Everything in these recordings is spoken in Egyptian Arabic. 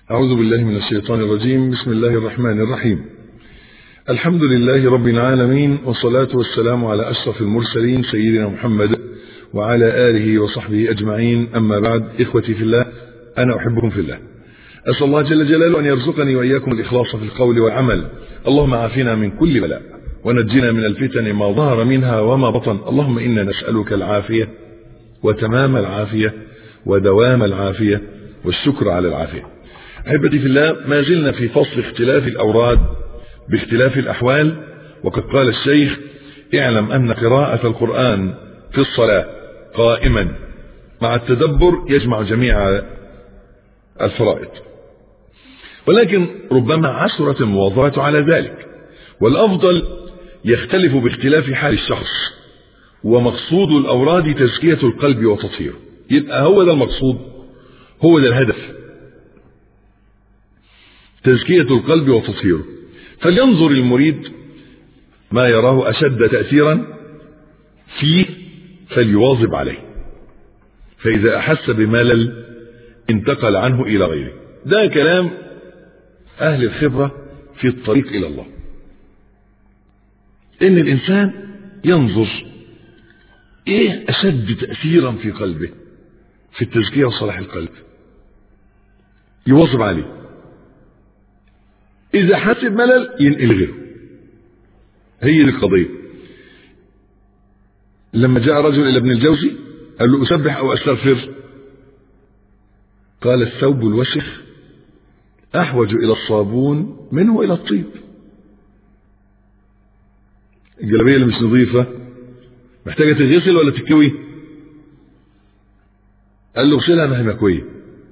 أعوذ بالله من الشيطان الرجيم بسم الله الرحمن الرحيم الحمد لله رب العالمين والصلاة والسلام على أشرف المرسلين سيدنا محمد وعلى آله وصحبه أجمعين أما بعد إخوتي في الله أنا أحبكم في الله أسأل الله جل جلاله أن يرزقني وإياكم الإخلاص في القول والعمل اللهم عافنا من كل بلاء ونجنا من الفتن ما ظهر منها وما بطن اللهم إنا نسألك العافية وتمام العافية ودوام العافية والشكر على العافية أحبتي في الله ما زلنا في فصل اختلاف الأوراد باختلاف الأحوال وقد قال الشيخ اعلم أن قراءة القرآن في الصلاة قائما مع التدبر يجمع جميع الفرائض ولكن ربما عسرت المواظبة على ذلك والأفضل يختلف باختلاف حال الشخص ومقصود الأوراد تزكية القلب وتطهيره يبقى هو ده المقصود هو ده الهدف تزكية القلب وتطهيره فلينظر المريد ما يراه أشد تأثيرا فيه فليواظب عليه فإذا أحس بملل انتقل عنه إلى غيره ده كلام أهل الخبرة في الطريق إلى الله إن الإنسان ينظر إيه أشد تأثيرا في قلبه في التزكية وصلاح القلب يواظب عليه إذا حس بملل ينقل غيره هي دي القضية لما جاء رجل إلى ابن الجوزي قال له أسبح أو أستغفر قال الثوب الوسخ أحوج إلى الصابون منه إلى الطيب الجلابية اللي مش نظيفة محتاجة تتغسل ولا تتكوي قال له اغسلها ما هي مكوية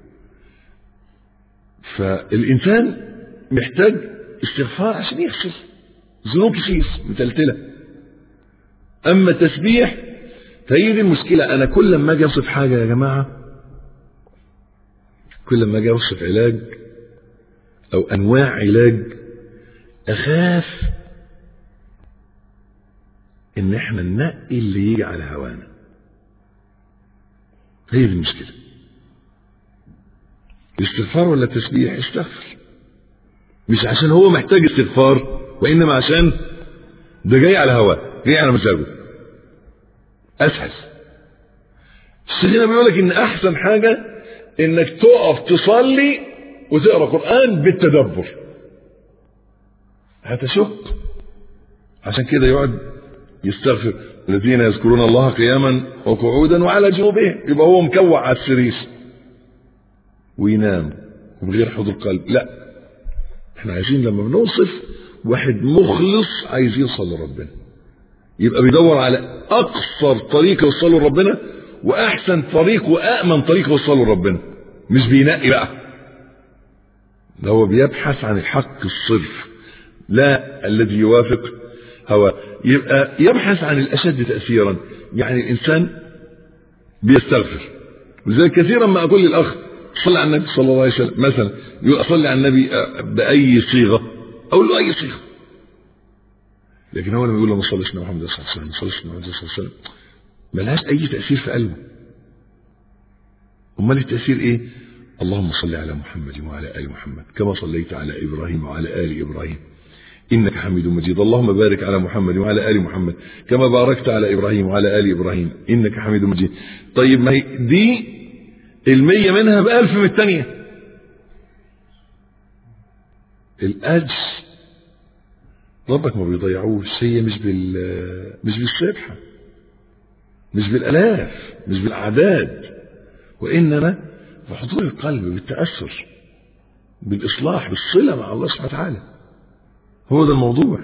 فالإنسان محتاج استغفار عشان يغسل ذنوب كتير متلتلة أما التسبيح فهي دي المشكلة أنا كل ما أجي أوصف حاجة يا جماعة كل ما أجي أوصف علاج أو أنواع علاج أخاف إن إحنا ننقي اللي يجي على هوانا هي دي المشكلة الاستغفار ولا التسبيح استغفر مش عشان هو محتاج استغفار وإنما عشان ده جاي على هواه جاي على مزاجه أسهل الشيخ هنا بيقول لك إن أحسن حاجة إنك تقف تصلي وتقرأ قرآن بالتدبر هتشق عشان كده يقعد يستغفر الذين يذكرون الله قياما وقعودا وعلى جنوبهم يبقى هو مكوع على السرير وينام ومن غير حضور قلب لا احنا عايزين لما بنوصف واحد مخلص عايز يوصل لربنا يبقى بيدور على اقصر طريق يوصل لربنا واحسن طريق وامن طريق يوصل لربنا مش بينقي بقى ده هو بيبحث عن الحق الصرف لا الذي يوافق هواه يبقى يبحث عن الاشد تاثيرا يعني الانسان بيستغفر ولذلك كثيرا ما اقول للاخ صلي على النبي صلى الله عليه وسلم مثلا يقول صلي على النبي باي صيغه اقول له اي صيغه لكن هو لما يقول له ما صليش على محمد صلى الله عليه وسلم ما صليش على محمد صلى الله عليه وسلم ملهاش اي تاثير في قلبه امال التاثير ايه اللهم صل على محمد وعلى ال محمد كما صليت على ابراهيم وعلى ال ابراهيم انك حميد مجيد اللهم بارك على محمد وعلى ال محمد كما باركت على ابراهيم وعلى ال ابراهيم انك حميد مجيد طيب ما هي دي المية منها بألف من التانية الأجر ربك ما بيضيعوش هي مش بال مش بالسبحة مش بالآلاف مش بالأعداد وإنما بحضور القلب بالتأثر بالإصلاح بالصلة مع الله سبحانه وتعالى هو ده الموضوع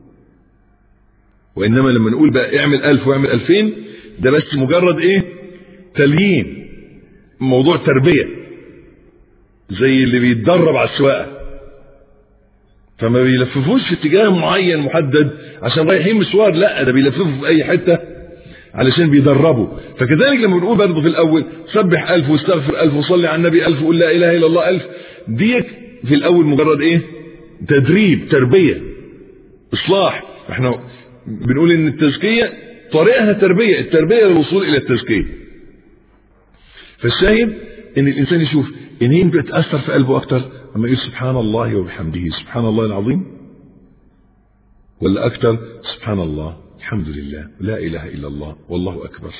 وإنما لما نقول بقى اعمل ألف واعمل ألفين ده بس مجرد إيه تليين موضوع تربية زي اللي بيتدرب على السواقة فما بيلففوش في اتجاه معين محدد عشان رايحين مشوار لا ده بيلففوا في اي حتة علشان بيدربوا فكذلك لما بنقول برضه في الاول سبح الف واستغفر الف وصلي على النبي الف وقول لا اله الا الله الف ديت في الاول مجرد ايه تدريب تربية اصلاح احنا بنقول ان التزكية طريقها تربية التربية للوصول الى التزكية فالشاهد ان الانسان يشوف ان مين بيتاثر في قلبه اكتر أما يقول سبحان الله وبحمده سبحان الله العظيم ولا أكثر سبحان الله الحمد لله لا إله إلا الله والله أكبر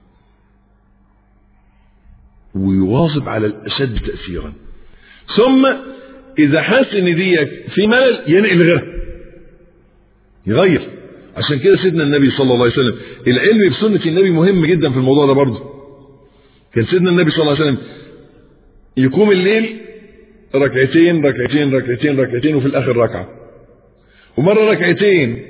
ويواظب على الأشد تأثيرا ثم إذا حس إن ديك في ملل ينقل غيرها يغير عشان كده سيدنا النبي صلى الله عليه وسلم العلم بسنة النبي مهم جدا في الموضوع ده برضه كان سيدنا النبي صلى الله عليه وسلم يقوم الليل ركعتين ركعتين ركعتين ركعتين وفي الآخر ركعة ومرة ركعتين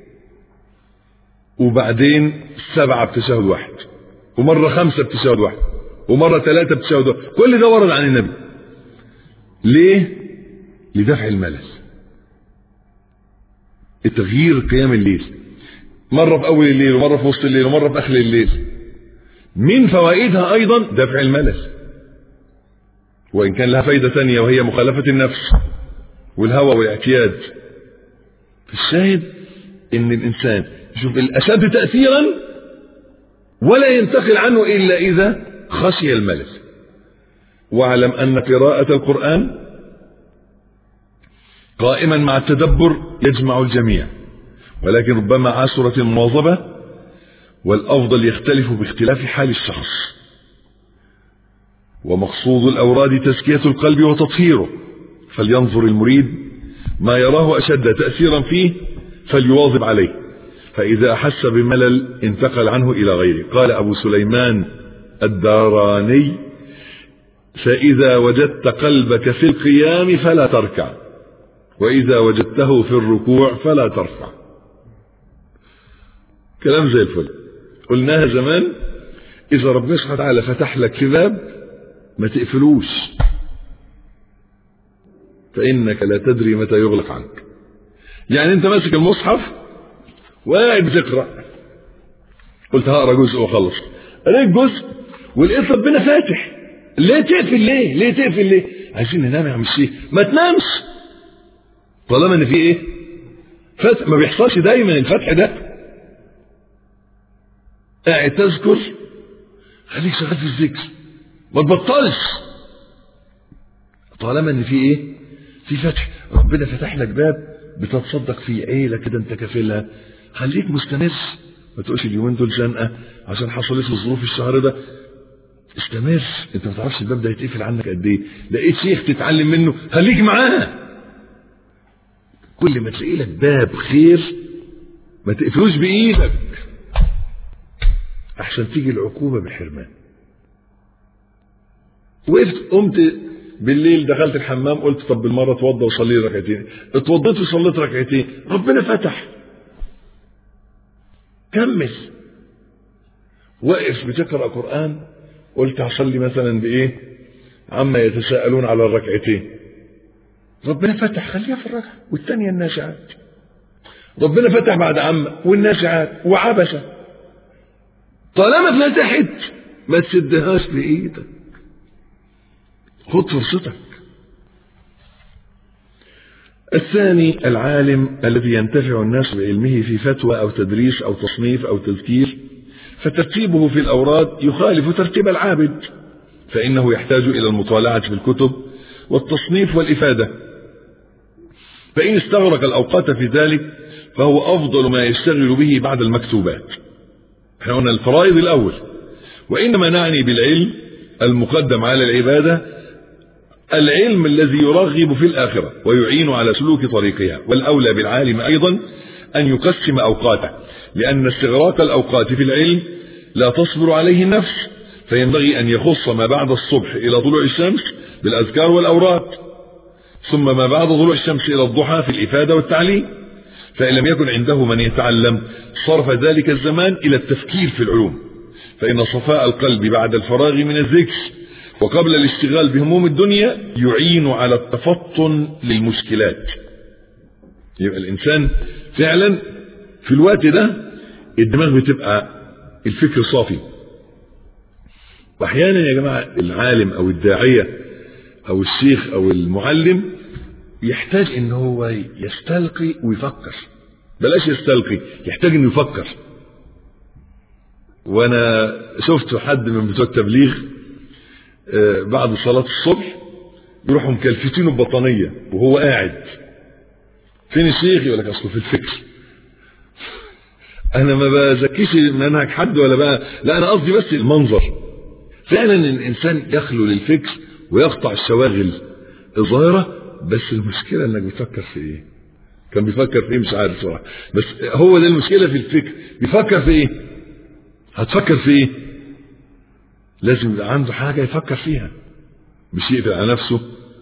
وبعدين سبعة بتشهد واحد ومرة خمسة بتشهد واحد ومرة ثلاثة بتشهد واحد كل ده ورد عن النبي ليه؟ لدفع الملل التغيير قيام الليل مرة في أول الليل ومرة في وسط الليل ومرة في آخر الليل من فوائدها أيضا دفع الملل وإن كان لها فايدة ثانية وهي مخالفة النفس والهوى والاعتياد الشاهد ان الانسان يشوف الاشد تاثيرا ولا ينتقل عنه الا اذا خشي الملل واعلم ان قراءه القران قائما مع التدبر يجمع الجميع ولكن ربما عاشرت المواظبه والافضل يختلف باختلاف حال الشخص ومقصود الاوراد تزكيه القلب وتطهيره فلينظر المريد ما يراه أشد تأثيرا فيه فليواظب عليه فإذا أحس بملل انتقل عنه إلى غيره قال أبو سليمان الداراني فإذا وجدت قلبك في القيام فلا تركع وإذا وجدته في الركوع فلا ترفع كلام زي الفل قلناها زمان إذا ربنا سبحانه وتعالى فتح لك في باب ما تقفلوش فإنك لا تدري متى يغلق عنك يعني أنت ماسك المصحف وقاعد بتقرأ قلت هقرا جزء واخلص قريت جزء ولقيت ربنا فاتح ليه تقفل ليه؟ ليه تقفل ليه؟ عايزين ننام يا عم الشيخ ما تنامش طالما ان في ايه؟ فتح ما بيحصلش دايما الفتح ده قاعد تذكر خليك شغال في الذكر ما تبطلش طالما ان في ايه؟ في فتح ربنا فتح لك باب بتتصدق فيه عيله كده انت كافلها خليك مستمر ما تقولش اليومين دول زنقه عشان حصلت لي ظروف الشهر ده استمر انت ما تعرفش الباب ده يتقفل عنك قد ايه لقيت شيخ تتعلم منه خليك معاه كل ما تلاقي لك باب خير ما تقفلوش بايدك احسن تيجي العقوبه بالحرمان وقفت قمت بالليل دخلت الحمام قلت طب بالمره اتوضى وصلي لي ركعتين اتوضيت وصليت ركعتين ربنا فتح كمل واقف بتقرا قران قلت هصلي مثلا بايه عما يتساءلون على الركعتين ربنا فتح خليها في الركعه والثانيه الناشعات ربنا فتح بعد عم والناشعات وعبسه طالما فتحت ما تسدهاش بايدك خد فرصتك الثاني العالم الذي ينتفع الناس بعلمه في فتوى أو تدريس أو تصنيف أو تذكير فترتيبه في الأوراد يخالف ترتيب العابد فإنه يحتاج إلى المطالعة في الكتب والتصنيف والإفادة فإن استغرق الأوقات في ذلك فهو أفضل ما يشتغل به بعد المكتوبات احنا قلنا الفرائض الأول وإنما نعني بالعلم المقدم على العبادة العلم الذي يرغب في الآخرة ويعين على سلوك طريقها والأولى بالعالم أيضا أن يقسم أوقاته لأن استغراق الأوقات في العلم لا تصبر عليه النفس فينبغي أن يخص ما بعد الصبح إلى طلوع الشمس بالأذكار والأوراد ثم ما بعد طلوع الشمس إلى الضحى في الإفادة والتعليم فإن لم يكن عنده من يتعلم صرف ذلك الزمان إلى التفكير في العلوم فإن صفاء القلب بعد الفراغ من الذكر وقبل الاشتغال بهموم الدنيا يعين على التفطن للمشكلات يبقى الإنسان فعلا في الوقت ده الدماغ بتبقى الفكر صافي واحيانا يا جماعه العالم او الداعيه او الشيخ او المعلم يحتاج ان هو يستلقي ويفكر بلاش يستلقي يحتاج انه يفكر وانا شفت حد من بتوع التبليغ بعد صلاة الصبح يروحوا مكلفتينه ببطانيه وهو قاعد فين الشيخ يقول لك اصله في الفكر انا ما بزكيش منهج حد ولا بقى لا انا قصدي بس المنظر فعلا الانسان يخلو للفكر ويقطع الشواغل الظاهره بس المشكله انك بتفكر في ايه كان بيفكر في ايه مش عارف صراحه بس هو ده المشكله في الفكر بيفكر في ايه هتفكر في ايه لازم يبقى عنده حاجه يفكر فيها مش يقفل على نفسه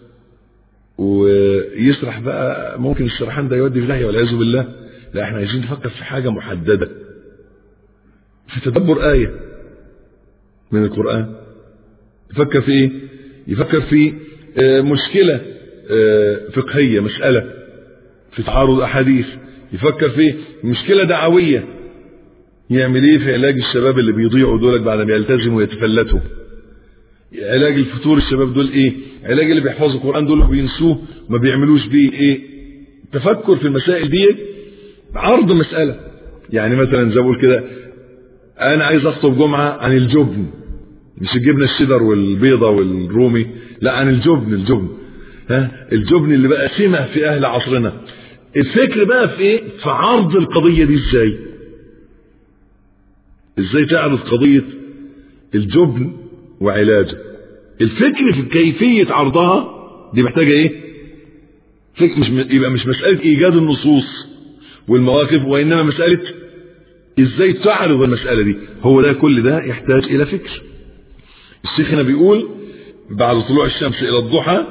ويسرح بقى ممكن السرحان ده يودي في داهيه والعياذ بالله لا احنا عايزين نفكر في حاجه محدده في تدبر ايه من القران يفكر في ايه يفكر في مشكله فقهيه مساله في تعارض احاديث يفكر في مشكله دعويه يعمل ايه في علاج الشباب اللي بيضيعوا دولك بعد ما يلتزموا ويتفلتوا علاج الفتور الشباب دول ايه علاج اللي بيحفظوا القران دول وبينسوه ما بيعملوش بيه ايه تفكر في المسائل دي عرض مساله يعني مثلا زي بقول كده انا عايز اخطب جمعه عن الجبن مش الجبنه الشيدر والبيضه والرومي لا عن الجبن الجبن ها الجبن اللي بقى سمه في اهل عصرنا الفكر بقى في ايه في عرض القضيه دي ازاي ازاي تعرض قضيه الجبن وعلاجه الفكر في كيفيه عرضها دي محتاجه ايه فكر مش يبقى مش مساله ايجاد النصوص والمواقف وانما مساله ازاي تعرض المساله دي هو ده كل ده يحتاج الى فكر الشيخ هنا بيقول بعد طلوع الشمس الى الضحى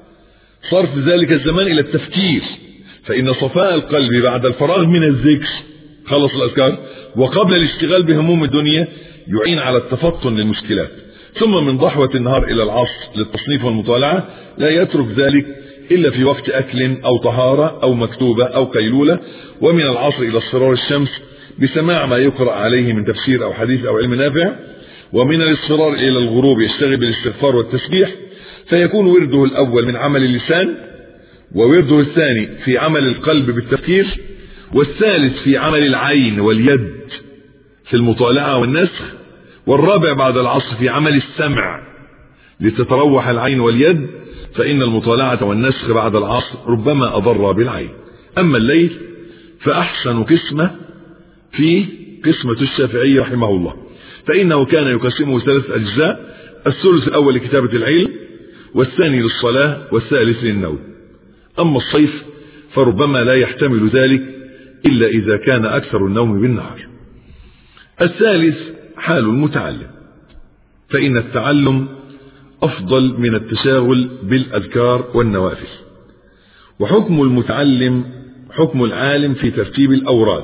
صرف ذلك الزمان الى التفكير فان صفاء القلب بعد الفراغ من الذكر خلص الاذكار وقبل الاشتغال بهموم الدنيا يعين على التفطن للمشكلات ثم من ضحوة النهار إلى العصر للتصنيف والمطالعة لا يترك ذلك إلا في وقت أكل أو طهارة أو مكتوبة أو قيلولة ومن العصر إلى اصفرار الشمس بسماع ما يقرأ عليه من تفسير أو حديث أو علم نافع ومن الاصفرار إلى الغروب يشتغل بالاستغفار والتسبيح فيكون ورده الأول من عمل اللسان وورده الثاني في عمل القلب بالتفكير والثالث في عمل العين واليد في المطالعة والنسخ والرابع بعد العصر في عمل السمع لتتروح العين واليد فإن المطالعة والنسخ بعد العصر ربما أضر بالعين أما الليل فأحسن قسمة في قسمة الشافعي رحمه الله فإنه كان يقسمه ثلاث أجزاء الثلث الأول لكتابة العلم والثاني للصلاة والثالث للنوم أما الصيف فربما لا يحتمل ذلك إلا إذا كان أكثر النوم بالنهار الثالث حال المتعلم فإن التعلم أفضل من التشاغل بالأذكار والنوافل وحكم المتعلم حكم العالم في ترتيب الأوراد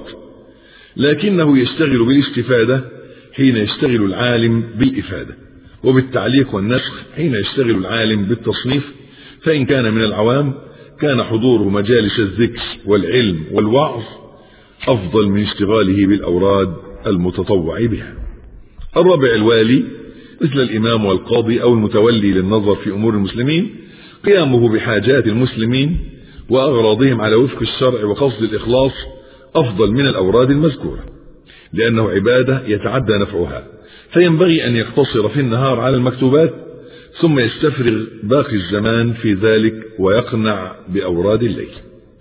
لكنه يشتغل بالاستفادة حين يشتغل العالم بالإفادة وبالتعليق والنسخ حين يشتغل العالم بالتصنيف فإن كان من العوام كان حضوره مجالس الذكر والعلم والوعظ أفضل من اشتغاله بالأوراد المتطوع بها الرابع الوالي مثل الإمام والقاضي أو المتولي للنظر في أمور المسلمين قيامه بحاجات المسلمين وأغراضهم على وفق الشرع وقصد الإخلاص أفضل من الأوراد المذكورة لأنه عبادة يتعدى نفعها فينبغي أن يقتصر في النهار على المكتوبات ثم يستفرغ باقي الزمان في ذلك ويقنع بأوراد الليل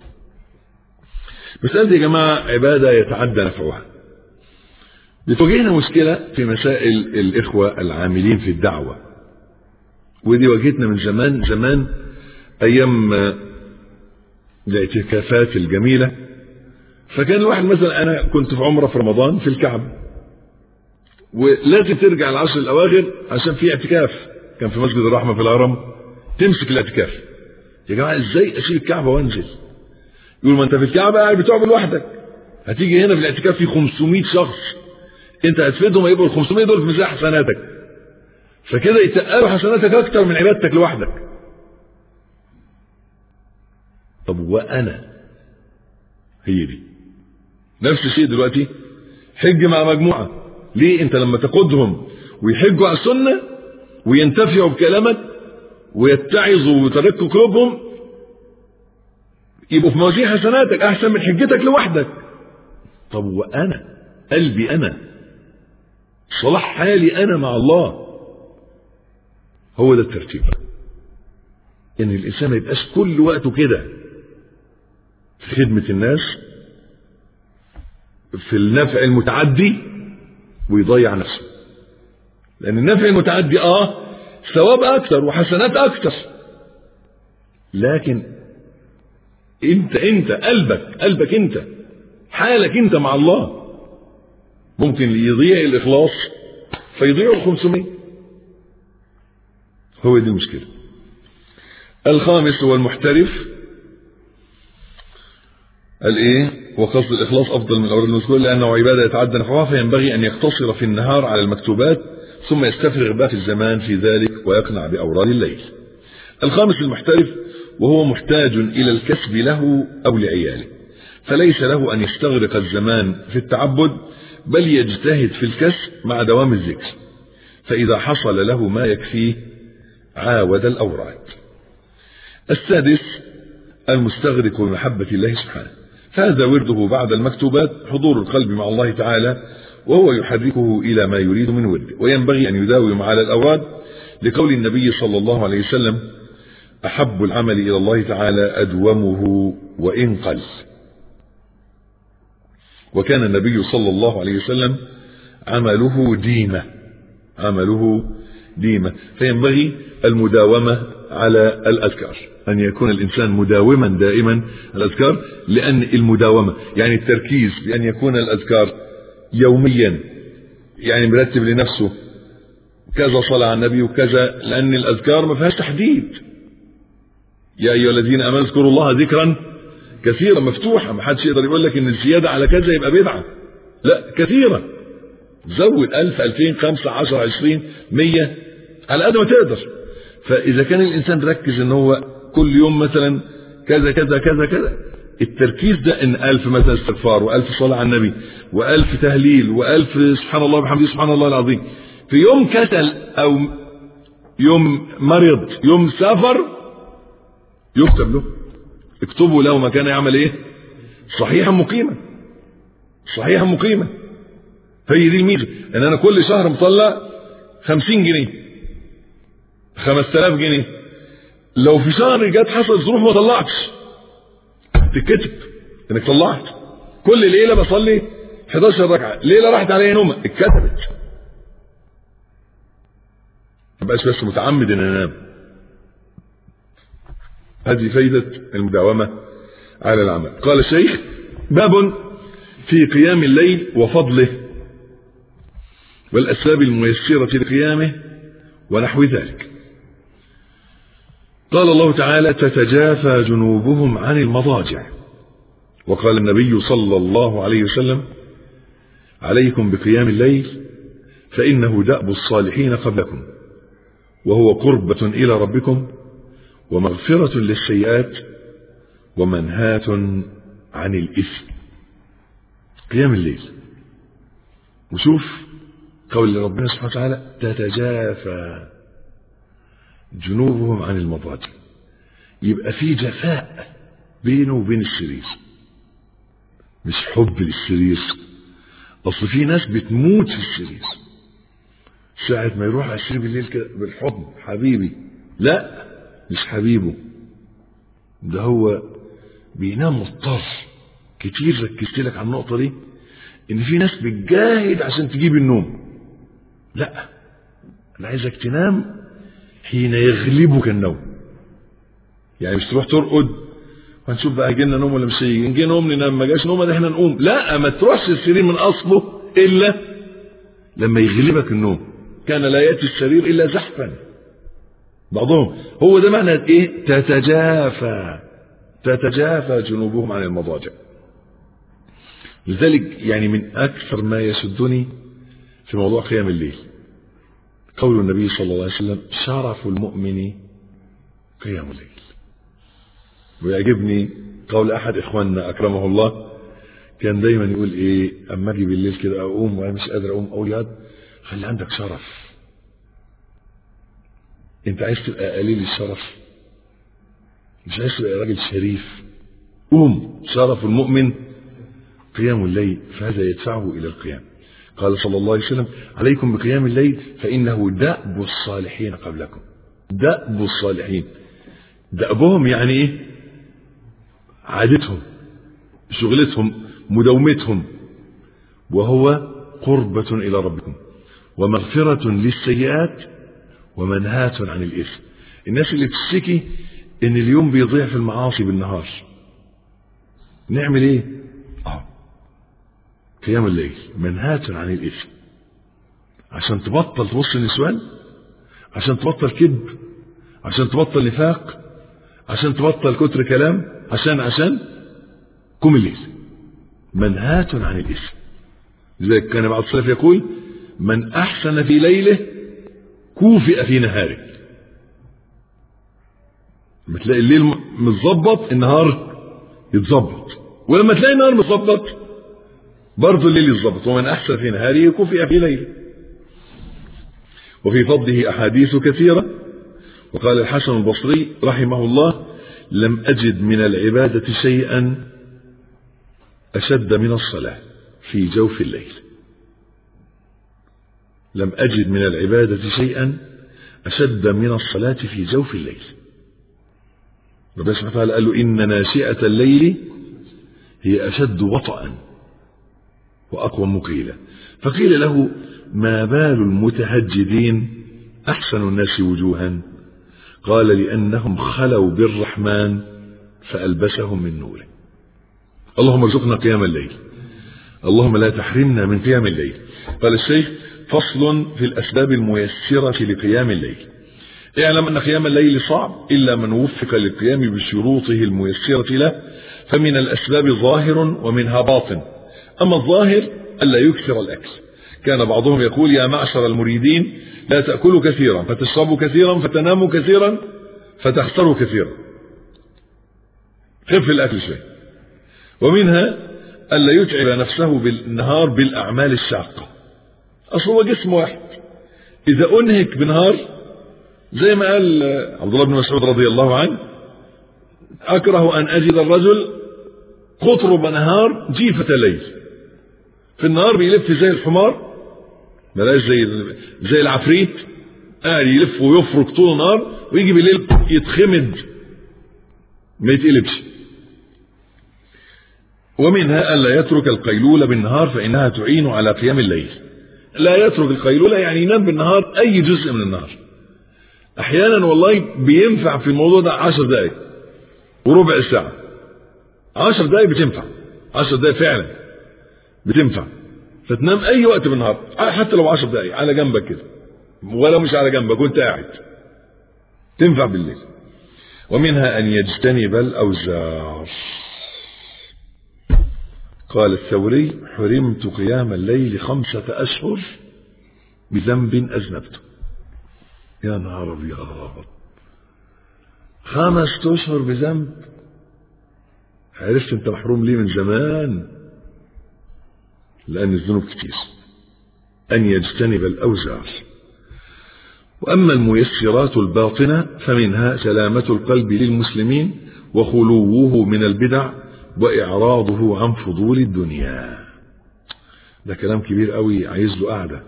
مسألة يا جماعة عبادة يتعدى نفعها بتواجهنا مشكلة في مسائل الإخوة العاملين في الدعوة ودي واجهتنا من زمان زمان أيام الاعتكافات الجميلة فكان الواحد مثلا أنا كنت في عمرة في رمضان في الكعبة ولازم ترجع العشر الأواخر عشان في اعتكاف كان في مسجد الرحمة في الهرم تمسك الاعتكاف يا جماعة ازاي أسيب الكعبة وانزل يقول ما أنت في الكعبة قاعد بتعبد لوحدك هتيجي هنا في الاعتكاف في 500 شخص انت هتفيدهم يبقوا ال 500 دول في ميزان حسناتك فكده يتقلوا حسناتك اكتر من عبادتك لوحدك طب وانا هي دي نفس الشيء دلوقتي حج مع مجموعه ليه انت لما تقودهم ويحجوا على السنه وينتفعوا بكلامك ويتعظوا وتركوا قلوبهم يبقوا في موازين حسناتك احسن من حجتك لوحدك طب وانا قلبي انا صلاح حالي انا مع الله هو ده الترتيب ان الانسان ما يبقاش كل وقته كده في خدمة الناس في النفع المتعدي ويضيع نفسه لان النفع المتعدي اه ثواب اكثر وحسنات اكثر لكن انت انت قلبك قلبك انت حالك انت مع الله ممكن يضيع الاخلاص فيضيع ال 500 هو دي المشكله الخامس هو المحترف الايه وقصد الاخلاص افضل من الاوراد المذكوره لانه عباده يتعدى نفعها فينبغي ان يقتصر في النهار على المكتوبات ثم يستفرغ باقي الزمان في ذلك ويقنع باوراد الليل الخامس المحترف وهو محتاج الى الكسب له او لعياله فليس له ان يستغرق الزمان في التعبد بل يجتهد في الكسب مع دوام الذكر فاذا حصل له ما يكفيه عاود الاوراد السادس المستغرق بمحبة الله سبحانه فهذا ورده بعد المكتوبات حضور القلب مع الله تعالى وهو يحركه إلى ما يريد من ورده وينبغي أن يداوم على الأوراد لقول النبي صلى الله عليه وسلم أحب العمل إلى الله تعالى أدومه وإن قل وكان النبي صلى الله عليه وسلم عمله ديمة عمله ديمة فينبغي المداومة على الأذكار أن يكون الإنسان مداوما دائما الأذكار لأن المداومة يعني التركيز بأن يكون الأذكار يوميا يعني مرتب لنفسه كذا صلاة على النبي وكذا لأن الأذكار ما فيهاش تحديد يا أيها الذين آمنوا اذكروا الله ذكرا كثيرا مفتوحة ما حدش يقدر يقول لك إن الزيادة على كذا يبقى بدعة لا كثيرة زود ألف ألفين خمسة عشر عشرين مية على قد ما تقدر فإذا كان الإنسان ركز إن هو كل يوم مثلا كذا كذا كذا كذا التركيز ده ان ألف مثلا استغفار وألف صلاة على النبي وألف تهليل وألف سبحان الله وبحمده سبحان الله العظيم في يوم كسل أو يوم مرض يوم سافر يكتب له اكتبوا له ما كان يعمل ايه صحيحا مقيما صحيحا مقيما هي دي الميزه ان انا كل شهر مطلع خمسين جنيه خمس تلاف جنيه لو في شهر جت حصل ظروف ما طلعتش تتكتب انك طلعت كل ليله بصلي 11 ركعه ليله راحت عليا نومه اتكتبت ما بقاش بس متعمد ان انام هذه فايده المداومه على العمل قال الشيخ باب في قيام الليل وفضله والاسباب الميسره لقيامه ونحو ذلك قال الله تعالى تتجافى جنوبهم عن المضاجع وقال النبي صلى الله عليه وسلم عليكم بقيام الليل فإنه دأب الصالحين قبلكم وهو قربة إلى ربكم ومغفرة للسيئات ومنهاة عن الإثم قيام الليل وشوف قول ربنا سبحانه وتعالى تتجافى جنوبهم عن المضاجع يبقى في جفاء بينه وبين السرير مش حب للسرير اصل في ناس بتموت في السرير ساعة ما يروح على السرير بالليل كده بالحضن حبيبي لا مش حبيبه ده هو بينام مضطر كتير ركزت لك على النقطة دي ان في ناس بتجاهد عشان تجيب النوم لا انا عايزك تنام حين يغلبك النوم يعني مش تروح ترقد وهنشوف بقى هيجي لنا نوم ولا مش هيجي نجي نوم ننام ما جاش نوم ده احنا نقوم لا ما تروحش السرير من اصله الا لما يغلبك النوم كان لا ياتي السرير الا زحفا بعضهم هو ده معنى ايه تتجافى تتجافى جنوبهم عن المضاجع لذلك يعني من اكثر ما يشدني في موضوع قيام الليل قول النبي صلى الله عليه وسلم شرف المؤمن قيام الليل ويعجبني قول احد اخواننا اكرمه الله كان دايما يقول ايه اما اجي بالليل كده اقوم وانا مش قادر اقوم اقول يا خلي عندك شرف انت عايز تبقى قليل الشرف مش عايز تبقى راجل شريف قوم شرف المؤمن قيام الليل فهذا يدفعه الى القيام قال صلى الله عليه وسلم عليكم بقيام الليل فإنه دأب الصالحين قبلكم دأب الصالحين دأبهم يعني ايه عادتهم شغلتهم مداومتهم وهو قربة إلى ربكم ومغفرة للسيئات ومنهاة عن الإثم الناس اللي بتشتكي إن اليوم بيضيع في المعاصي بالنهار نعمل إيه؟ آه قيام الليل منهاة عن الإثم عشان تبطل تبص النسوان عشان تبطل كذب عشان تبطل نفاق عشان تبطل كتر كلام عشان عشان قم الليل منهاة عن الإثم لذلك كان بعض السلف يقول من أحسن في ليله كوفئ في نهاره لما تلاقي الليل متظبط النهار يتظبط ولما تلاقي النهار متظبط برضه الليل يتظبط ومن أحسن في نهاره كوفئ في ليله وفي فضله أحاديث كثيرة وقال الحسن البصري رحمه الله لم أجد من العبادة شيئا أشد من الصلاة في جوف الليل لم أجد من العبادة شيئا أشد من الصلاة في جوف الليل ربنا سبحانه وتعالى قال له إن ناشئة الليل هي أشد وطئا وأقوى مقيلة فقيل له ما بال المتهجدين أحسن الناس وجوها قال لأنهم خلوا بالرحمن فألبسهم من نوره اللهم ارزقنا قيام الليل اللهم لا تحرمنا من قيام الليل قال الشيخ فصل في الأسباب الميسرة لقيام الليل اعلم أن قيام الليل صعب إلا من وفق للقيام بشروطه الميسرة له فمن الأسباب ظاهر ومنها باطن أما الظاهر ألا يكثر الأكل كان بعضهم يقول يا معشر المريدين لا تأكلوا كثيرا فتشربوا كثيرا فتناموا كثيرا فتخسروا كثيرا خف الأكل شوي ومنها ألا يتعب نفسه بالنهار بالأعمال الشاقة أصل هو جسم واحد إذا أنهك بنهار زي ما قال عبد الله بن مسعود رضي الله عنه أكره أن أجد الرجل قطرب نهار جيفة ليل في النهار بيلف زي الحمار بلاش زي زي العفريت قاعد يلف ويفرك طول النهار ويجي بالليل يتخمد ما يتقلبش ومنها ألا يترك القيلولة بالنهار فإنها تعين على قيام الليل لا يترك القيلولة يعني ينام بالنهار أي جزء من النهار أحيانا والله بينفع في الموضوع ده عشر دقايق وربع ساعة عشر دقايق بتنفع عشر دقايق فعلا بتنفع فتنام أي وقت بالنهار حتى لو عشر دقايق على جنبك كده ولا مش على جنبك وانت قاعد تنفع بالليل ومنها أن يجتنب الأوزار قال الثوري حرمت قيام الليل خمسة أشهر بذنب أذنبته يا نهار أبيض خمس أشهر بذنب عرفت أنت محروم ليه من زمان لأن الذنوب كتير أن يجتنب الأوزار وأما الميسرات الباطنة فمنها سلامة القلب للمسلمين وخلوه من البدع وإعراضه عن فضول الدنيا ده كلام كبير قوي عايز له قعدة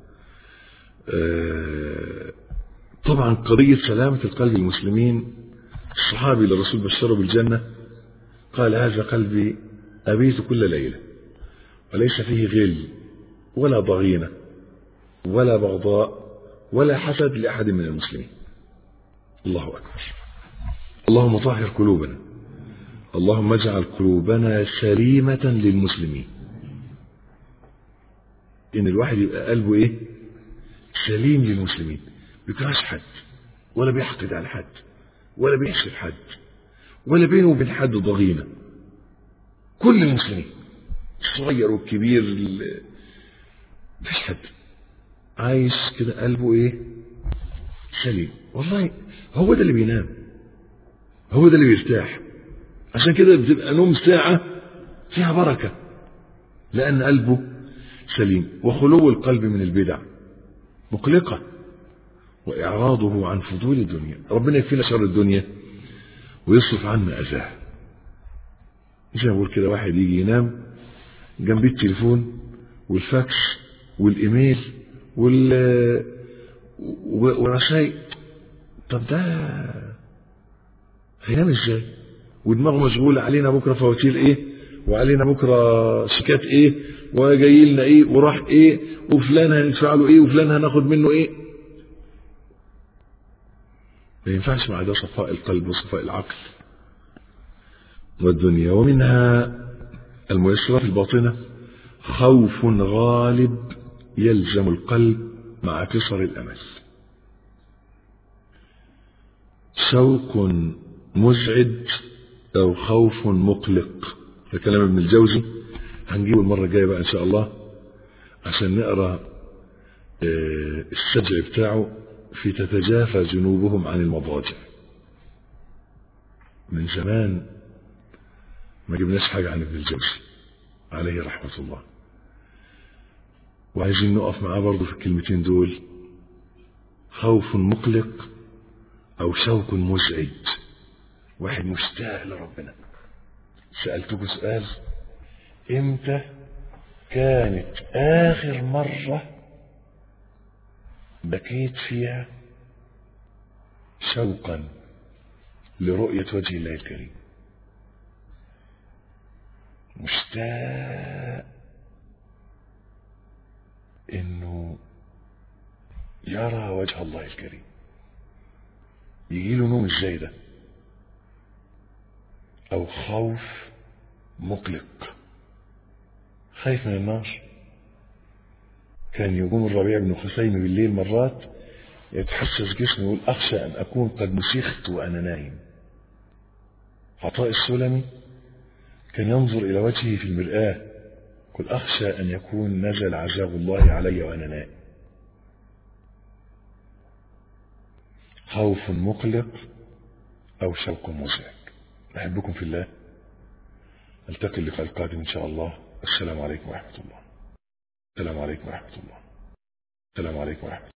آه طبعا قضية سلامة القلب المسلمين الصحابي للرسول بشره بالجنة قال هذا قلبي أبيت كل ليلة وليس فيه غل ولا ضغينة ولا بغضاء ولا حسد لأحد من المسلمين الله أكبر اللهم طهر قلوبنا اللهم اجعل قلوبنا سليمة للمسلمين إن الواحد يبقى قلبه إيه سليم للمسلمين بيكرهش حد ولا بيحقد على حد ولا بيحسد حد ولا بينه وبين حد ضغينة كل المسلمين الصغير والكبير مفيش حد عايش كده قلبه ايه سليم والله هو ده اللي بينام هو ده اللي بيرتاح عشان كده بتبقى نوم ساعة فيها بركة لأن قلبه سليم وخلو القلب من البدع مقلقة وإعراضه عن فضول الدنيا ربنا يكفينا شر الدنيا ويصرف عنا أذاه زي ما بقول كده واحد يجي ينام جنبيه التليفون والفاكس والإيميل وال ورسائل طب ده هينام ازاي ودماغه مشغولة علينا بكرة فواتير ايه وعلينا بكرة شيكات ايه وجاي لنا ايه وراح ايه وفلان هندفع له ايه وفلان هناخد منه ايه ما ينفعش مع ده صفاء القلب وصفاء العقل والدنيا ومنها الميسرات الباطنة خوف غالب يلزم القلب مع قصر الأمل شوق مزعج أو خوف مقلق ده كلام ابن الجوزي هنجيبه المرة الجاية بقى إن شاء الله عشان نقرأ السجع بتاعه في تتجافى جنوبهم عن المضاجع من زمان ما جبناش حاجة عن ابن الجوزي عليه رحمة الله وعايزين نقف معاه برضه في الكلمتين دول خوف مقلق أو شوق مزعج واحد مشتاق لربنا سألتكم سؤال امتى كانت آخر مرة بكيت فيها شوقا لرؤية وجه الله الكريم مشتاق انه يرى وجه الله الكريم يجي له نوم ازاي ده او خوف مقلق خايف من النار كان يقوم الربيع بن خثيم بالليل مرات يتحسس جسمه يقول اخشى ان اكون قد مسخت وانا نايم عطاء السلمي كان ينظر الى وجهه في المرآة قل اخشى ان يكون نزل عذاب الله علي وانا نائم خوف مقلق او شوق مزعج احبكم في الله التقي اللقاء القادم ان شاء الله السلام عليكم ورحمه الله السلام عليكم ورحمه الله السلام عليكم ورحمه الله